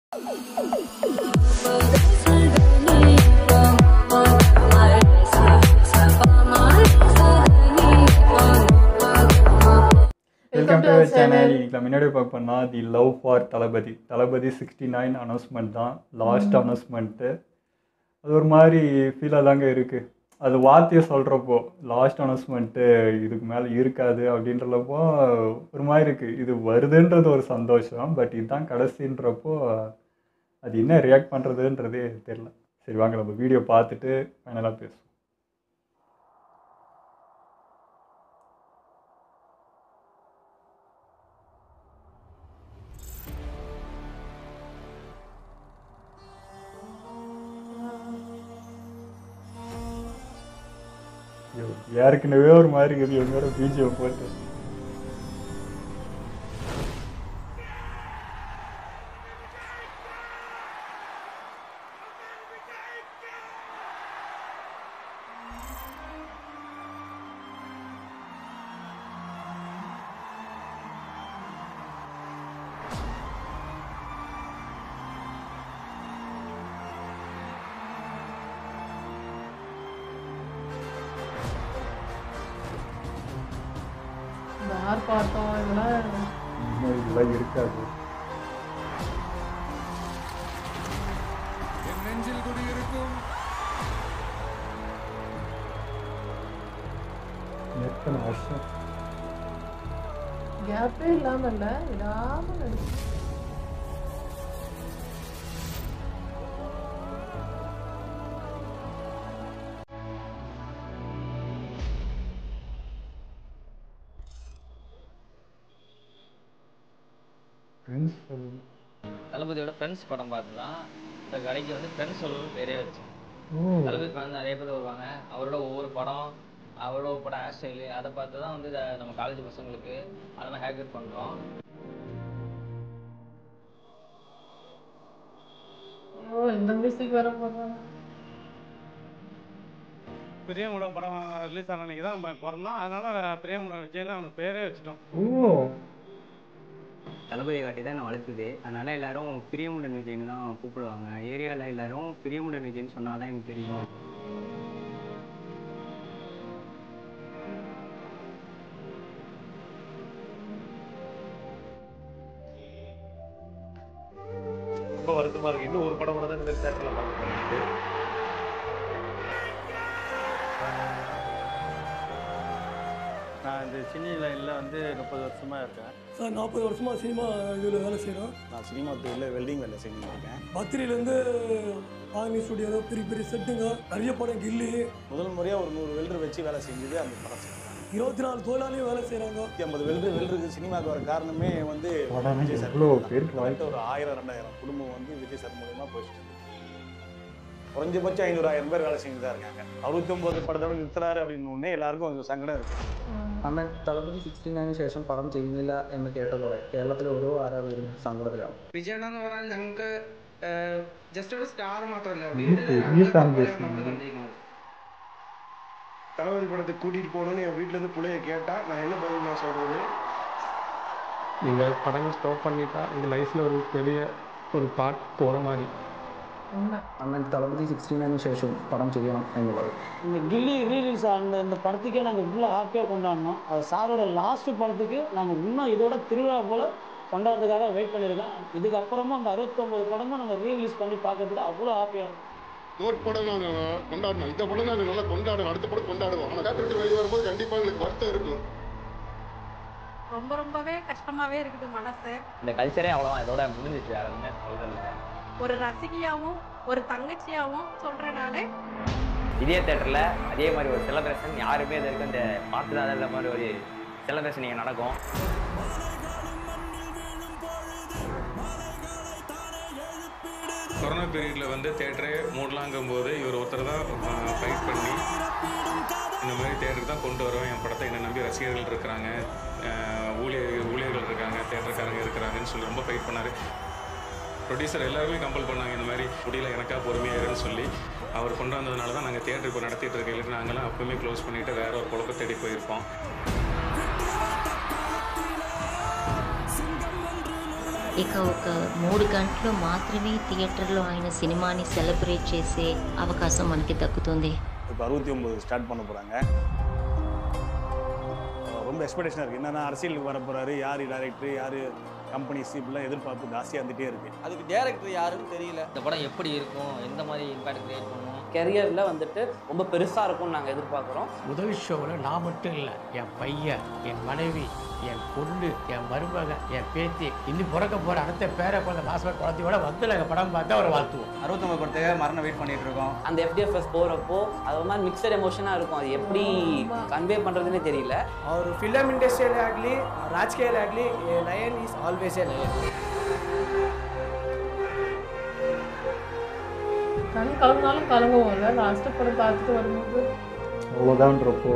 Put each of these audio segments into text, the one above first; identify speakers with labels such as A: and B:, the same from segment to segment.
A: Welcome to channel இன்னைக்கு நம்ம முன்னாடி பார்க்க போனால் the love for Thalapathy Thalapathy sixty nine announcement தான் லாஸ்ட் அனௌன்ஸ்மெண்ட்டு அது ஒரு மாதிரி ஃபீலாக தாங்க இருக்குது அது வார்த்தையை சொல்கிறப்போ லாஸ்ட் அனௌன்ஸ்மெண்ட்டு இதுக்கு மேலே இருக்காது அப்படின்றப்போ ஒரு மாதிரி இருக்குது இது வருதுன்றது ஒரு சந்தோஷம் பட் இதுதான் கடைசின்றப்போ அது என்ன ரியாக்ட் பண்ணுறதுன்றதே தெரில சரி வாங்க நம்ம வீடியோ பார்த்துட்டு ஃபைனலாக பேசுவோம் ஐயோ, ஏற்கனவே ஒரு மாதிரி இருக்குது இவங்களோட பிஜிஎம் போட்டு
B: இந்த ஆர்ப்பாட்டம் இதெல்லாம்
A: இன்னும் இதெல்லாம் இருக்காது
C: என் நெஞ்சில் குடியிருக்கும்
A: எத்தனை வருஷம்
B: கேப்பே இல்லாம இல்ல விடாம நடிச்சு
A: ஃப்ரெண்ட்ஸ்
D: தளபதியோட ஃப்ரெண்ட்ஸ் படம் பார்த்து தான் இந்த கடைக்கு வந்து ஃப்ரெண்ட்ஸ் சொல்லணும் பேரே வச்சு
A: ஓ
D: தளபதி ஃபேன் நிறைய பேர் வருவாங்க அவரோட ஒவ்வொரு படம் அவரோட படம் ஹேர் ஸ்டைலு அதை பார்த்து தான் வந்து இதை நம்ம காலேஜ் பசங்களுக்கு அதெல்லாம் ஹேக்கர் பண்ணுறோம்
B: ஐயோ இந்த மியூசிக் வர போறாங்க
E: பிரியமோட படம் ரிலீஸ் ஆன அன்னைக்கு தான் நம்ம பிறந்தோம் அதனால பிரியமோட விஜய்னு அவனுக்கு பேரே வச்சுட்டோம்
A: ஓ
F: தளபதி காட்டி தான் வளர்த்துது அதனால எல்லாரும் பிரியமுடன் விஜய்னு தான் கூப்பிடுவாங்க ஏரியாவில் எல்லாரும் பிரியமுடன் விஜய்னு சொன்னால் தான் எனக்கு தெரியும்
E: ரொம்ப வருத்தமா இருக்கு இன்னும் ஒரு படம் கூட தான் இந்த தேட்டரில் பார்க்க போறேன்
G: நான் இந்த சினி லைனில் வந்து முப்பது வருஷமாக இருக்கேன்
H: சார் நாற்பது வருஷமா சினிமா இதில் வேலை செய்கிறோம்
G: நான் சினிமா துறையில் வெல்டிங் வேலை செஞ்சுட்டு இருக்கேன்
H: பத்திரிலேருந்து ஆர்மி ஸ்டுடியோ பெரிய பெரிய செட்டுங்க நிறைய படம் கில்லி
G: முதல் முறையாக ஒரு நூறு வெல்டர் வச்சு வேலை செஞ்சது அந்த படம் செஞ்சேன்
H: இருபத்தி நாலு தொழிலாளியும் வேலை செய்கிறாங்க
G: நூற்றி ஐம்பது வெல்டர் வெல்டருக்கு சினிமாவுக்கு வர காரணமே வந்து
A: படம்
G: விஜய் சார்
A: எவ்வளோ
G: தான்.
A: பேருக்கு
G: கிட்டத்தட்ட ஒரு ஆயிரம் ரெண்டாயிரம் குடும்பம் வந்து விஜய் சார் மூலயமா போயிட்டு இருக்கு. குறைஞ்சபட்சம் ஐநூறு ஆயிரம் பேர் வேலை செஞ்சு தான் இருக்காங்க அறுபத்தொம்பது படத்தோட நிறுத்துறாரு அப்படின்னு ஒன்னே எல்லாருக்கும் கொஞ்சம் சங்கடம் இருக்கு
F: അന്ന് തളപതി സിക്സ്റ്റി നയനു ശേഷം പടം ചെയ്യുന്നില്ല എന്ന് കേട്ടതോടെ കേരളത്തിൽ ഓരോ ആരാധകരും സങ്കടത്തിലാണ്
I: വിജയണ്ണ എന്ന് പറഞ്ഞാൽ ഞങ്ങൾക്ക് ജസ്റ്റ് ഒരു സ്റ്റാർ മാത്രമല്ല
A: பெரிய fan base
E: தளபதி படத்துக்கு கூட்டிட்டு போகணும்னு என் வீட்டுல இருந்து பிள்ளைய கேட்டா நான் என்ன பதில் நான் சொல்றது
J: நீங்கள் படங்கள் ஸ்டாப் பண்ணிட்டா எங்கள் லைஃப்பில் ஒரு பெரிய ஒரு பார்ட் போகிற மாதிரி
B: உண்மை
F: അന്ന് തളപതി സിക്സ്റ്റി നയനു ശേഷം പടം ചെയ്യണം എന്നുള്ളത്
K: இந்த கில்லி ரீலீஸ் ஆன இந்த படத்துக்கே நாங்கள் இவ்வளோ ஹாப்பியாக கொண்டாடினோம் அது சாரோட லாஸ்ட் படத்துக்கு நாங்கள் இன்னும் இதோட திருவிழா போல் கொண்டாடுறதுக்காக வெயிட் பண்ணியிருக்கோம் இதுக்கப்புறமா அந்த அறுபத்தொம்பது படமும் நாங்கள் ரீலீஸ் பண்ணி பார்க்கறதுக்கு அவ்வளோ ஹாப்பியாக இருக்கும்
C: நோட் படம் நாங்கள் கொண்டாடணும் இந்த படம் நாங்கள் நல்லா கொண்டாடணும் அடுத்த படம் கொண்டாடுவோம் ஆனால் தேட்டருக்கு வெளியே வரும்போது கண்டிப்பாக எங்களுக்கு வருத்தம் இருக்கும்
L: ரொம்ப ரொம்பவே கஷ்டமாவே இருக்குது மனசு
D: இந்த கல்ச்சரே அவ்வளோதான் இதோட முடிஞ்சிச்சு வேற எதுவுமே சொல்றது
L: ஒரு ரசிகையாவும் ஒரு தங்கச்சியாவும் சொல்றேன் நானு
D: இதே தேட்டரில் அதே மாதிரி ஒரு செலிப்ரேஷன் யாருமே இது வரைக்கும் இந்த பார்த்துதான் இல்லாத மாதிரி ஒரு செலிப்ரேஷன் இங்கே நடக்கும்
C: கொரோனா பீரியடில் வந்து தேட்டரே மூடலாங்கும் போது இவர் ஒருத்தர் தான் ஃபைட் பண்ணி இந்த மாதிரி தேட்டருக்கு தான் கொண்டு வருவேன் என் படத்தை என்னை நம்பி ரசிகர்கள் இருக்கிறாங்க அஹ் ஊழியர் ஊழியர்கள் இருக்காங்க தேட்டருக்காரங்க இருக்கிறாங்கன்னு சொல்லி ரொம்ப ஃபைட் பண்ணார் ப்ரொடியூசர் எல்லாருமே கம்பல் பண்ணாங்க இந்த மாதிரி முடியல எனக்கா பொறுமையாக இருன்னு சொல்லி அவர் கொண்டு வந்ததுனால தான் நாங்கள் தேட்டர் இப்போ நடத்திட்டு இருக்க இல்லை நாங்களாம் அப்பவுமே க்ளோஸ் பண்ணிவிட்டு வேற ஒரு குழப்ப தேடி போயிருப்போம்
M: ఇక ఒక మూడు గంటలు మాత్రమే థియేటర్లో ఆయన సినిమాని సెలబ్రేట్ చేసే అవకాశం మనకి దక్కుతుంది
G: இப்போ அறுபத்தி ஒம்பது ஸ்டார்ட் பண்ண போகிறாங்க ரொம்ப எக்ஸ்பெக்டேஷனாக இருக்குது என்னென்னா அரசியலுக்கு வர போகிறாரு யார் டேரக்டர் யார் கம்பெனிஸ் இப்படிலாம் எதிர்பார்ப்பு ஜாஸ்தியாக இருந்துகிட்டே இருக்குது
D: அதுக்கு டேரக்டர் யாருன்னு தெரியல இந்த படம் எப்படி இருக்கும் எந்த மாதிரி இம்பாக்ட் கிரியேட் பண்ணும்
N: கெரியரில் வந்துட்டு ரொம்ப பெருசாக இருக்கும்னு நாங்கள் எதிர்பார்க்குறோம்
O: முதல் ஷோவில் நான் மட்டும் இல்லை என் பையன் என் மனைவி என் பொண்ணு என் மருமக என் பேத்தி இன்னும் பிறக்க போகிற அடுத்த பேர குழந்தை மாச குழந்தையோட வந்து நாங்கள் படம் பார்த்தா ஒரு வாழ்த்துவோம்
N: அறுபத்தொம்பது படத்துக்கு மரணம் வெயிட் பண்ணிட்டு இருக்கோம் அந்த எஃப்டிஎஃப்எஸ் போகிறப்போ அது ஒரு மாதிரி மிக்சட் எமோஷனாக இருக்கும் அது எப்படி கன்வே பண்ணுறதுன்னே தெரியல
I: ಅವರು ಫಿಲಮ್ ಇಂಡಸ್ಟ್ರಿಯಲ್ಲೇ ಆಗಲಿ ರಾಜಕೀಯಲ್ಲೇ ಆಗಲಿ lion is always a lion
B: கண் கலங்கினாலும் கலங்குவோம்ல லாஸ்ட்டு படம் பார்த்துட்டு வரும்போது
A: அவ்வளோதான்றப்போ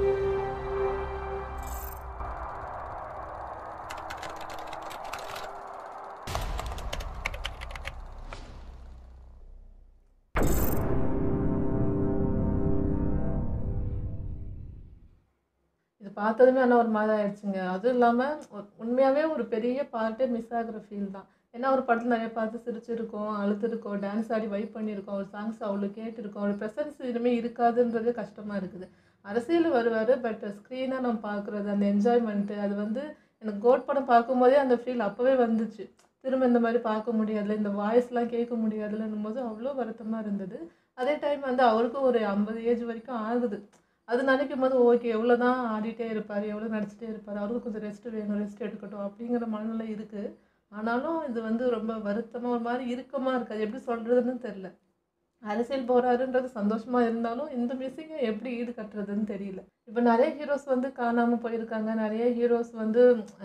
B: இது பார்த்ததுமே ஆனால் ஒரு மாதிரி ஆயிடுச்சுங்க அதுவும் இல்லாமல் உண்மையாகவே ஒரு பெரிய பார்ட்டே மிஸ் ஆகுற ஃபீல் தான் ஏன்னா ஒரு படத்தில் நிறைய பார்த்து சிரிச்சிருக்கோம் அழுதுருக்கோம் டான்ஸ் ஆடி வைப் பண்ணியிருக்கோம் ஒரு சாங்ஸ் அவ்வளோ கேட்டிருக்கோம் ஒரு ப்ரெசன்ஸ் இனிமேல் இருக்காதுன்றது கஷ்டமாக இருக்குது அரசியல் வருவார் பட் ஸ்க்ரீனாக நம்ம பார்க்குறது அந்த என்ஜாய்மெண்ட்டு அது வந்து எனக்கு கோட் படம் பார்க்கும்போதே அந்த ஃபீல் அப்போவே வந்துச்சு திரும்ப இந்த மாதிரி பார்க்க முடியாதுல இந்த வாய்ஸ்லாம் கேட்க முடியாதுலன்னும் போது அவ்வளோ வருத்தமாக இருந்தது அதே டைம் வந்து அவருக்கும் ஒரு ஐம்பது ஏஜ் வரைக்கும் ஆகுது அது நினைக்கும் போது ஓகே எவ்வளோ தான் ஆடிட்டே இருப்பார் எவ்வளோ நடிச்சிட்டே இருப்பார் அவருக்கு கொஞ்சம் ரெஸ்ட் வேணும் ரெஸ்ட் எடுக்கட்டும் அப்படிங்கிற மனநிலை இருக்குது ஆனாலும் இது வந்து ரொம்ப வருத்தமாக ஒரு மாதிரி இறுக்கமாக இருக்குது அது எப்படி சொல்கிறதுன்னு தெரில அரசியல் போகிறாருன்றது சந்தோஷமாக இருந்தாலும் இந்த மிஸ்ஸிங்கை எப்படி ஈடு கட்டுறதுன்னு தெரியல இப்போ நிறைய ஹீரோஸ் வந்து காணாமல் போயிருக்காங்க நிறைய ஹீரோஸ் வந்து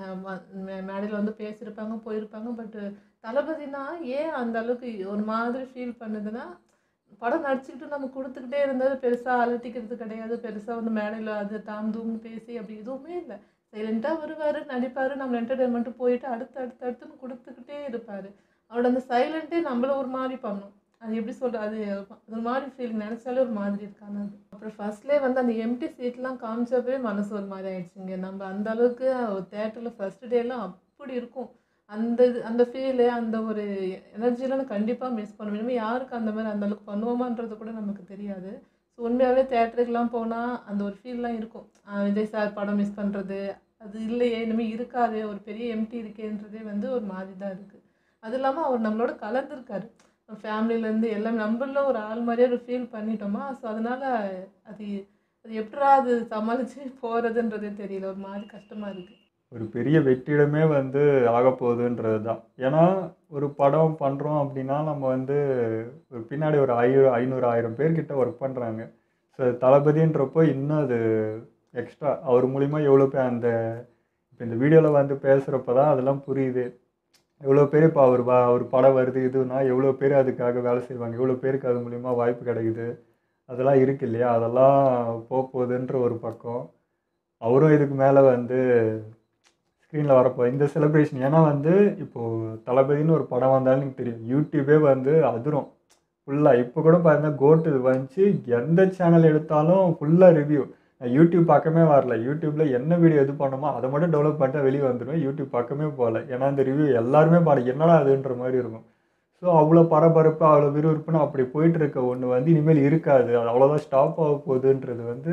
B: மேடையில் வந்து பேசியிருப்பாங்க போயிருப்பாங்க பட்டு தளபதினா ஏன் அந்த அளவுக்கு ஒரு மாதிரி ஃபீல் பண்ணுதுன்னா படம் நடிச்சுக்கிட்டு நம்ம கொடுத்துக்கிட்டே இருந்தது பெருசாக அலட்டிக்கிறது கிடையாது பெருசாக வந்து மேடையில் அது தாம் தூம்னு பேசி அப்படி எதுவுமே இல்லை சைலண்ட்டாக வருவார் நடிப்பார் நம்ம என்டர்டைன்மெண்ட்டு போயிட்டு அடுத்து அடுத்து அடுத்துன்னு கொடுத்துக்கிட்டே இருப்பார் அவரோட அந்த சைலண்ட்டே நம்மள ஒரு மாதிரி பண்ணும் அது எப்படி சொல்கிறது அது அது ஒரு மாதிரி ஃபீல் நினச்சாலே ஒரு மாதிரி இருக்காது அது அப்புறம் ஃபர்ஸ்ட்லேயே வந்து அந்த எம்டி சீட்லாம் காமிச்சப்பவே மனசு ஒரு மாதிரி ஆயிடுச்சுங்க நம்ம அந்த அளவுக்கு தேட்டரில் ஃபர்ஸ்ட் டேலாம் அப்படி இருக்கும் அந்த இது அந்த ஃபீலு அந்த ஒரு எனர்ஜிலாம் நான் கண்டிப்பாக மிஸ் பண்ணுவேன் இனிமேல் யாருக்கு அந்த மாதிரி அந்த அளவுக்கு பண்ணுவோமான்றது கூட நமக்கு தெரியாது ஸோ உண்மையாகவே தேட்டருக்குலாம் போனால் அந்த ஒரு ஃபீல்லாம் இருக்கும் ஆஹ் விஜய் சார் படம் மிஸ் பண்ணுறது அது இல்லையே இனிமேல் இருக்காது ஒரு பெரிய எம்டி இருக்கேன்றதே வந்து ஒரு மாதிரி தான் இருக்குது அது இல்லாமல் அவர் நம்மளோட கலந்துருக்காரு ஃபேமிலியிலேருந்து எல்லாமே நம்மள ஒரு ஆள் மாதிரியே ஒரு ஃபீல் பண்ணிட்டோமா ஸோ அதனால் அது அது எப்படா அது சமாளித்து போகிறதுன்றதே தெரியல ஒரு மாதிரி கஷ்டமாக இருக்குது
A: ஒரு பெரிய வெற்றிடமே வந்து ஆகப்போகுதுன்றது தான் ஏன்னா ஒரு படம் பண்ணுறோம் அப்படின்னா நம்ம வந்து ஒரு பின்னாடி ஒரு ஐ ஐநூறு ஆயிரம் பேர்கிட்ட ஒர்க் பண்ணுறாங்க ஸோ தளபதின்றப்போ இன்னும் அது எக்ஸ்ட்ரா அவர் மூலிமா எவ்வளோ பேர் அந்த இப்போ இந்த வீடியோவில் வந்து பேசுகிறப்ப தான் அதெல்லாம் புரியுது எவ்வளோ பேர் இப்போ அவர் வா அவர் படம் வருது இதுனா எவ்வளோ பேர் அதுக்காக வேலை செய்வாங்க எவ்வளோ பேருக்கு அது மூலிமா வாய்ப்பு கிடைக்குது அதெல்லாம் இருக்கு இல்லையா அதெல்லாம் போக போகுதுன்ற ஒரு பக்கம் அவரும் இதுக்கு மேலே வந்து ஸ்க்ரீனில் வரப்போ இந்த செலிப்ரேஷன் ஏன்னா வந்து இப்போது தளபதின்னு ஒரு படம் வந்தாலும் எனக்கு தெரியும் யூடியூபே வந்து அதிரும் ஃபுல்லாக இப்போ கூட பார்த்தீங்கன்னா கோட்டு இது வந்துச்சு எந்த சேனல் எடுத்தாலும் ஃபுல்லாக ரிவ்யூ நான் யூடியூப் பக்கமே வரல யூடியூப்பில் என்ன வீடியோ எது பண்ணணுமோ அதை மட்டும் டெவலப் பண்ணிட்டு வெளியே வந்துடுவேன் யூடியூப் பக்கமே போகல ஏன்னா இந்த ரிவ்யூ எல்லாருமே பாடு என்னடா அதுன்ற மாதிரி இருக்கும் ஸோ அவ்வளோ பரபரப்பு அவ்வளோ விறுவிறுப்புன்னு அப்படி போயிட்டு இருக்க ஒன்று வந்து இனிமேல் இருக்காது அது அவ்வளோதான் ஸ்டாப் ஆக போகுதுன்றது வந்து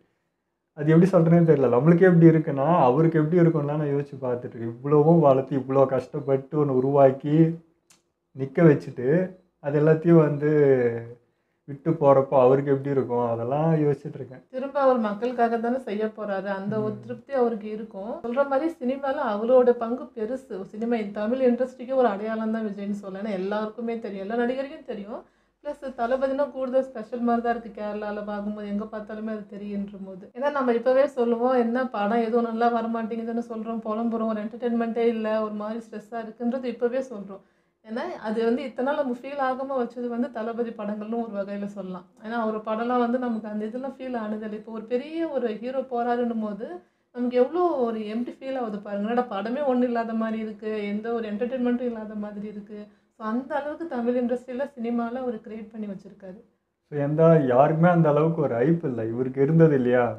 A: அது எப்படி சொல்கிறேன்னு தெரியல நம்மளுக்கே எப்படி இருக்குன்னா அவருக்கு எப்படி இருக்கும்லாம் நான் யோசிச்சு பார்த்துட்டு இருக்கேன் இவ்வளவும் வளர்த்து இவ்வளோ கஷ்டப்பட்டு ஒன்று உருவாக்கி நிற்க வச்சுட்டு அது எல்லாத்தையும் வந்து விட்டு போகிறப்போ அவருக்கு எப்படி இருக்கும் அதெல்லாம் யோசிச்சுட்டு இருக்கேன்
B: திரும்ப அவர் மக்களுக்காக தானே செய்ய போறாரு அந்த ஒரு திருப்தி அவருக்கு இருக்கும் சொல்ற மாதிரி சினிமால அவரோட பங்கு பெருசு சினிமா தமிழ் இண்டஸ்ட்ரிக்கு ஒரு அடையாளம் தான் விஜய்னு சொல்லலாம் ஏன்னா எல்லாருக்குமே தெரியும் எல்லா நடிகருக்கும் தெரியும் ப்ளஸ் தளபதினா கூடுதல் ஸ்பெஷல் மாதிரி தான் இருக்குது கேரளாவில் பார்க்கும்போது எங்கே பார்த்தாலுமே அது தெரியுன்ற போது ஏன்னா நம்ம இப்போவே சொல்லுவோம் என்ன படம் எதுவும் நல்லா வரமாட்டேங்குதுன்னு சொல்கிறோம் புலம்புறோம் ஒரு என்டர்டெயின்மெண்ட்டே இல்லை ஒரு மாதிரி ஸ்ட்ரெஸ்ஸாக இருக்குன்றது இப்போவே சொல்கிறோம் ஏன்னா அது வந்து இத்தனை நாள் நம்ம ஃபீல் ஆகாமல் வச்சது வந்து தளபதி படங்கள்னு ஒரு வகையில் சொல்லலாம் ஏன்னா அவர் படம்லாம் வந்து நமக்கு அந்த இதெல்லாம் ஃபீல் ஆனதில்லை இப்போ ஒரு பெரிய ஒரு ஹீரோ போகிறாருன்னும் போது நமக்கு எவ்வளோ ஒரு எம்டி ஃபீல் ஆகுது பாருங்க என்னடா படமே ஒன்றும் இல்லாத மாதிரி இருக்குது எந்த ஒரு என்டர்டெயின்மெண்ட்டும் இல்லாத மாதிரி இருக்குது ஸோ அந்த அளவுக்கு தமிழ் இண்டஸ்ட்ரியில் சினிமாவில் அவர் கிரியேட் பண்ணி வச்சுருக்காரு
A: ஸோ எந்த யாருக்குமே அந்த அளவுக்கு ஒரு ஐப் இல்லை இவருக்கு இருந்தது இல்லையா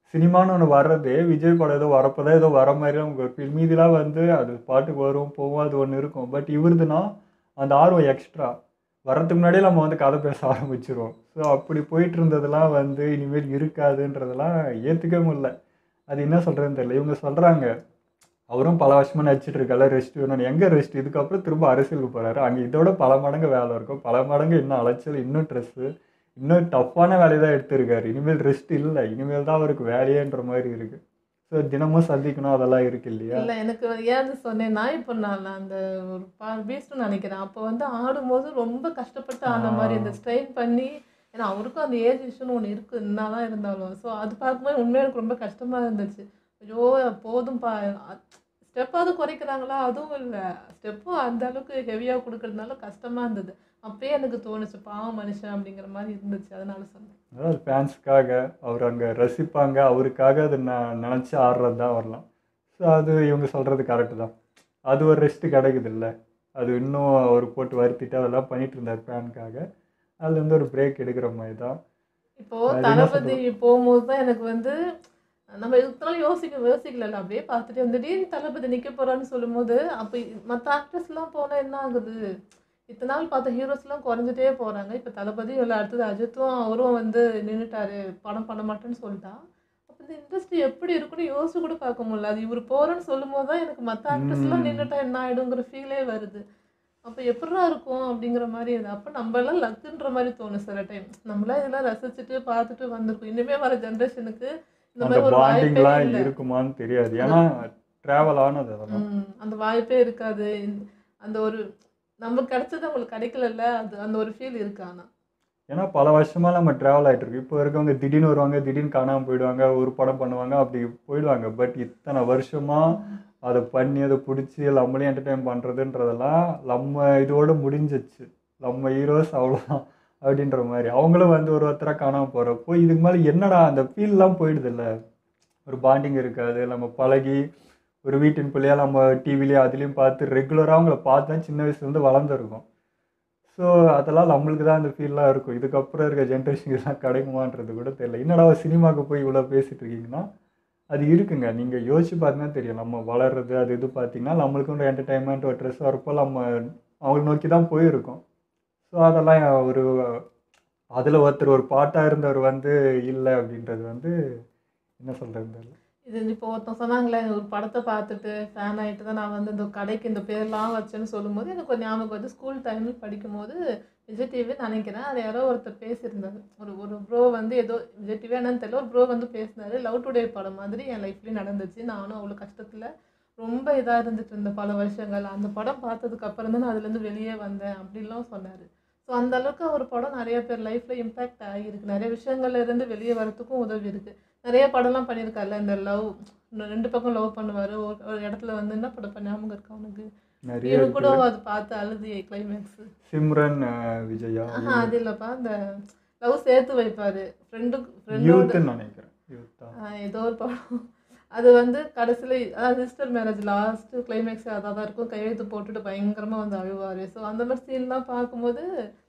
A: சினிமான்னு ஒன்று வர்றதே விஜய் படம் ஏதோ வரப்போதான் ஏதோ வர மாதிரி நமக்கு ஒரு feel. மீதிலாம் வந்து அது பாட்டுக்கு வரும் போகும் அது ஒன்று இருக்கும் பட் இவருதுன்னா அந்த ஆர்வம் எக்ஸ்ட்ரா வர்றதுக்கு முன்னாடியே நம்ம வந்து கதை பேச ஆரம்பிச்சிருவோம் ஸோ அப்படி போயிட்டு இருந்ததெல்லாம் வந்து இனிமேல் இருக்காதுன்றதெல்லாம் ஏற்றுக்கவே முடியல அது என்ன சொல்கிறதுன்னு தெரியல இவங்க சொல்கிறாங்க அவரும் பல வருஷமாக நடிச்சிட்டு இருக்கால ரெஸ்ட் வேணும் எங்கே ரெஸ்ட் இதுக்கப்புறம் திரும்ப அரசியலுக்கு போகிறாரு அங்கே இதோட பல மடங்கு வேலை இருக்கும் பல மடங்கு இன்னும் அலைச்சல் இன்னும் ட்ரெஸ்ஸு இன்னும் டஃப்பான வேலையை தான் எடுத்திருக்காரு இனிமேல் ரெஸ்ட் இல்லை இனிமேல் தான் அவருக்கு வேலையேன்ற மாதிரி இருக்குது ஸோ தினமும் சந்திக்கணும் அதெல்லாம் இருக்கு இல்லையா
B: இல்லை எனக்கு ஏன்னு சொன்னேன்னா இப்போ நான் அந்த ஒரு பா பீஸ்ட்னு நினைக்கிறேன் அப்போ வந்து ஆடும்போது ரொம்ப கஷ்டப்பட்டு ஆன மாதிரி இந்த ஸ்ட்ரெயின் பண்ணி ஏன்னா அவருக்கும் அந்த ஏஜ் இஷ்யூன்னு ஒன்று இருக்குது என்னதான் இருந்தாலும் ஸோ அது பார்க்கும்போது உண்மையாக எனக்கு ரொம்ப கஷ்டமாக இருந்துச்சு ஐயோ போதும்பா ஸ்டெப்பாவது குறைக்கிறாங்களா அதுவும் இல்லை ஸ்டெப்பும் அந்த அளவுக்கு ஹெவியாக கொடுக்கறதுனால கஷ்டமாக இருந்தது அப்பயே எனக்கு தோணுச்சு பாவம் மனுஷன் அப்படிங்கிற மாதிரி இருந்துச்சு அதனால சொன்னேன்
A: அதாவது ஃபேன்ஸ்க்காக அவர் அங்கே ரசிப்பாங்க அவருக்காக அதை நான் நினச்சி ஆடுறது தான் வரலாம் ஸோ அது இவங்க சொல்கிறது கரெக்டு தான் அது ஒரு ரெஸ்ட்டு கிடைக்குது இல்லை அது இன்னும் அவர் போட்டு வருத்திட்டு அதெல்லாம் பண்ணிட்டு இருந்தார் ஃபேனுக்காக அதுல இருந்து ஒரு பிரேக் எடுக்கிற மாதிரி தான்
B: இப்போ
A: அது என்ன
B: தளபதி
A: சொல்றது?
B: போகும்போது தான் எனக்கு வந்து நம்ம இதுக்குனாலும் யோசிக்க யோசிக்கல அப்படியே பார்த்துட்டு வந்து திடீர்னு தளபதி நிற்க போறான்னு சொல்லும்போது அப்போ மற்ற ஆக்ட்ரஸ்லாம் போனால் என்ன ஆகுது இத்தனை நாள் பார்த்த ஹீரோஸ்லாம் குறைஞ்சிட்டே போகிறாங்க இப்போ தளபதி இல்லை அடுத்தது அஜித்தும் அவரும் வந்து நின்றுட்டாரு படம் பண்ண மாட்டேன்னு சொல்லிட்டா அப்போ இந்த இண்டஸ்ட்ரி எப்படி இருக்குன்னு யோசிச்சு கூட பார்க்க முடியல அது இவர் போகிறேன்னு சொல்லும் போது தான் எனக்கு மற்ற ஆக்ட்ரஸ்லாம்
A: ம்.
B: நின்றுட்டா என்ன ஆகிடுங்கிற ஃபீலே வருது அப்போ எப்படிடா இருக்கும் அப்படிங்கிற மாதிரி இது அப்போ நம்ம எல்லாம் லக்குன்ற மாதிரி தோணும் சில டைம் நம்மளாம் இதெல்லாம் ரசிச்சுட்டு பார்த்துட்டு வந்திருக்கோம் இனிமே வர ஜென்ரேஷனுக்கு இந்த
A: அந்த
B: மாதிரி ஒரு வாய்ப்பே
A: பாண்டிங்லாம்
B: இல்லை
A: இருக்குமான்னு தெரியாது ஏன்னா ட்ராவல் ஆனது அதெல்லாம்
B: ம், அந்த வாய்ப்பே இருக்காது இந்த- அந்த ஒரு நமக்கு கிடைச்சது அவங்களுக்கு கிடைக்கலல்ல அது அந்த ஒரு ஃபீல் இருக்கு ஆனா
A: ஏன்னா பல வருஷமாக நம்ம ட்ராவல் ஆகிட்டு இருக்கு இப்போ இருக்கவங்க திடீர்னு வருவாங்க திடீர்னு காணாமல் போயிடுவாங்க ஒரு படம் பண்ணுவாங்க அப்படி போயிடுவாங்க பட் இத்தனை வருஷமாக அதை பண்ணி அதை பிடிச்சி நம்மளையும் என்டர்டைன் பண்ணுறதுன்றதெல்லாம் நம்ம இதோட முடிஞ்சிச்சு நம்ம ஹீரோஸ் அவ்வளோதான் அப்படின்ற மாதிரி அவங்களும் வந்து ஒரு ஒருத்தராக காணாமல் போகிறப்போ இதுக்கு மேலே என்னடா அந்த ஃபீல்லாம் போயிடுதுல்ல ஒரு பாண்டிங் இருக்காது நம்ம பழகி ஒரு வீட்டின் பிள்ளையா நம்ம டிவிலேயே அதுலேயும் பார்த்து ரெகுலராக அவங்கள பார்த்து தான் சின்ன வயசுலேருந்து வளர்ந்துருக்கோம் ஸோ அதெல்லாம் நம்மளுக்கு தான் அந்த ஃபீல்லாம் இருக்கும் இதுக்கப்புறம் இருக்க ஜென்ரேஷனுக்கு இதெல்லாம் கிடைக்குமான்றது கூட தெரியல என்னடா சினிமாவுக்கு போய் இவ்வளோ பேசிட்டு இருக்கீங்கன்னா அது இருக்குங்க நீங்கள் யோசிச்சு பார்த்தீங்கன்னா தெரியும் நம்ம வளர்றது அது இது பார்த்தீங்கன்னா நம்மளுக்கு ஒரு என்டர்டைன்மெண்ட் ஒரு ட்ரெஸ் வரப்போ நம்ம அவங்களை நோக்கி தான் போயிருக்கோம் ஸோ அதெல்லாம் ஒரு அதில் ஒருத்தர் ஒரு பாட்டாக இருந்தவர் வந்து இல்லை அப்படின்றது வந்து என்ன சொல்கிறது தெரியல
B: இது இப்போ ஒருத்தன் சொன்னாங்களே ஒரு படத்தை பார்த்துட்டு ஃபேன் ஆகிட்டு தான் நான் வந்து இந்த கடைக்கு இந்த பேர்லாம் வச்சேன்னு சொல்லும்போது எனக்கு ஒரு ஞாபகம் வந்து ஸ்கூல் டைமில் படிக்கும்போது விஜய் டிவி நினைக்கிறேன் அது யாரோ ஒருத்தர் பேசியிருந்தாரு ஒரு ஒரு ப்ரோ வந்து ஏதோ விஜய் டிவி என்னன்னு தெரியல ஒரு ப்ரோ வந்து பேசினாரு லவ் டுடே படம் மாதிரி என் லைஃப்லேயும் நடந்துச்சு நானும் அவ்வளோ கஷ்டத்தில் ரொம்ப இதாக இருந்துட்டு இருந்தேன் பல வருஷங்கள் அந்த படம் பார்த்ததுக்கு அப்புறம் தான் நான் அதுலேருந்து வெளியே வந்தேன் அப்படின்லாம் சொன்னார் ஸோ அந்த அளவுக்கு ஒரு படம் நிறைய பேர் லைஃப்பில் இம்பேக்ட் ஆகியிருக்கு நிறைய விஷயங்கள்ல இருந்து வெளியே வரத்துக்கும் உதவி இருக்குது நிறைய படம்லாம் பண்ணியிருக்காருல்ல இந்த லவ் ரெண்டு பக்கம் லவ் பண்ணுவார் ஒரு ஒரு இடத்துல வந்து என்ன படம் பண்ண ஞாபகம் இருக்கா அவனுக்கு
A: நிறைய
B: இவரு கூட
A: இருக்குது.
B: அது பார்த்து அழுது கிளைமேக்ஸ்
A: சிம்ரன் அஹ், விஜயா
B: ஆஹா அது இல்லைப்பா இந்த லவ் சேர்த்து வைப்பாரு ஃப்ரெண்டுக்கு ஃப்ரெண்டோட
A: யூத்துன்னு நினைக்கிறேன் யூத்தா
B: ஏதோ ஒரு படம் அது வந்து கடைசியில் அதாவது சிஸ்டர் மேரேஜ் லாஸ்ட்டு கிளைமேக்ஸ் அதாக தான் இருக்கும் கையெழுத்து போட்டுட்டு பயங்கரமாக வந்து அழுவார் ஸோ அந்த மாதிரி சீன்லாம் பார்க்கும்போது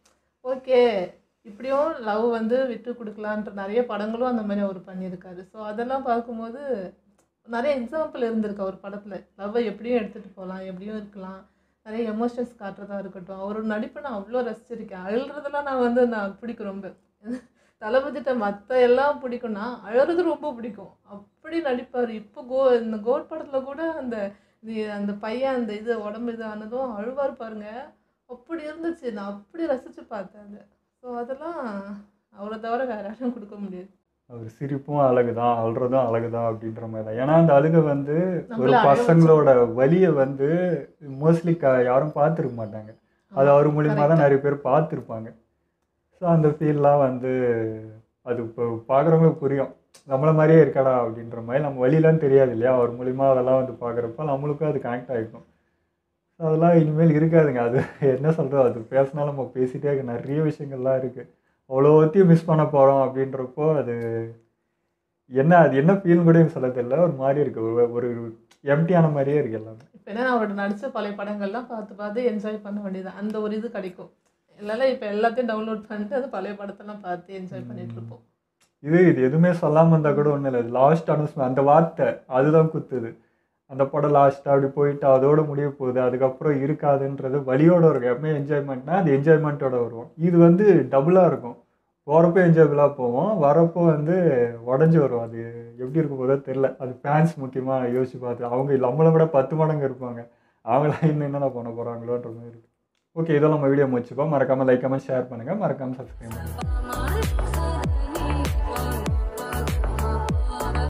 B: ஓகே இப்படியும் லவ் வந்து விட்டு கொடுக்கலான்ற நிறைய படங்களும் அந்த மாதிரி அவர் பண்ணியிருக்காரு ஸோ அதெல்லாம் பார்க்கும்போது நிறைய எக்ஸாம்பிள் இருந்திருக்கு அவர் படத்தில் லவ்வை எப்படியும் எடுத்துகிட்டு போகலாம் எப்படியும் இருக்கலாம் நிறைய எமோஷன்ஸ் காட்டுறதா இருக்கட்டும் அவரோட நடிப்பை நான் அவ்வளோ ரசிச்சிருக்கேன் அழுறதெல்லாம் நான் வந்து நான் பிடிக்கும் ரொம்ப தளபதிட்ட மற்ற எல்லாம் பிடிக்கும்னா அழுறது ரொம்ப பிடிக்கும் அப்படி நடிப்பார் இப்போ கோ இந்த கோட் படத்தில் கூட அந்த இது- அந்த பையன் அந்த இது உடம்பு இது ஆனதும் அழுவார் பாருங்க அப்படி இருந்துச்சு நான் அப்படி ரசித்து பார்த்தேன் அதை ஸோ அதெல்லாம் அவரை தவிர வேற யாரும் கொடுக்க முடியாது
A: அவர் சிரிப்பும் அழகு தான் அழுறதும் அழகு தான் அப்படின்ற மாதிரி தான் ஏன்னா அந்த அழுகை வந்து ஒரு
B: நம்மள அழ
A: பசங்களோட வலியை வந்து மோஸ்ட்லி க யாரும் பார்த்துருக்க மாட்டாங்க அது அவர் மூலியமாக தான் நிறைய பேர் பார்த்துருப்பாங்க ஸோ அந்த ஃபீல்லாம் வந்து அது இப்போ பார்க்குறவங்களுக்கு புரியும் நம்மள மாதிரியே இருக்காடா அப்படின்ற மாதிரி நம்ம வழியெலாம் தெரியாது இல்லையா அவர் மூலிமா அதெல்லாம் வந்து பார்க்குறப்ப நம்மளுக்கும் அது கனெக்ட் ஆகிக்கும் ஸோ அதெல்லாம் இனிமேல் இருக்காதுங்க அது என்ன சொல்கிறது அது பேசினா நம்ம பேசிகிட்டே இருக்க நிறைய விஷயங்கள்லாம் இருக்குது அவ்வளோத்தையும் மிஸ் பண்ண போகிறோம் அப்படின்றப்போ அது என்ன அது என்ன ஃபீல் கூட எனக்கு சொல்ல தெரியல ஒரு மாதிரி இருக்குது ஒரு ஒரு எம்டியான மாதிரியே இருக்குது எல்லாமே
B: இப்போ என்ன அவரோட நடித்த பழைய படங்கள்லாம் பார்த்து பார்த்து என்ஜாய் பண்ண வேண்டியது அந்த ஒரு இது கிடைக்கும் இல்லைல்ல இப்போ எல்லாத்தையும் டவுன்லோட் பண்ணிட்டு அது பழைய படத்தெல்லாம் பார்த்து என்ஜாய் பண்ணிட்டு இருப்போம்
A: இது இது எதுவுமே சொல்லாமல் இருந்தால் கூட ஒன்றும் இல்லை லாஸ்ட் அனௌன்ஸ்மெண்ட் அந்த வார்த்தை அதுதான் குத்துது அந்த படம் லாஸ்ட்டாக அப்படி போயிட்டு அதோட முடிய போகுது அதுக்கப்புறம் இருக்காதுன்றது வழியோட இருக்கும் எப்பவுமே என்ஜாய்மெண்ட்னா அது என்ஜாய்மெண்ட்டோட வரும் இது வந்து டபுளாக இருக்கும் போகிறப்போ என்ஜாயபிளாக போவோம் வரப்போ வந்து உடஞ்சி வரும் அது எப்படி இருக்கும் போதோ தெரில அது ஃபேன்ஸ் முக்கியமாக யோசிச்சு பார்த்து அவங்க நம்மளை விட பத்து மடங்கு இருப்பாங்க அவங்களாம் இன்னும் என்னென்ன பண்ண போகிறாங்களோன்ற மாதிரி இருக்கு ஓகே இதெல்லாம் நம்ம வீடியோ முடிச்சுப்போம் மறக்காமல் லைக் கமெண்ட் ஷேர் பண்ணுங்கள் மறக்காமல் சப்ஸ்கிரைப் பண்ணுங்கள்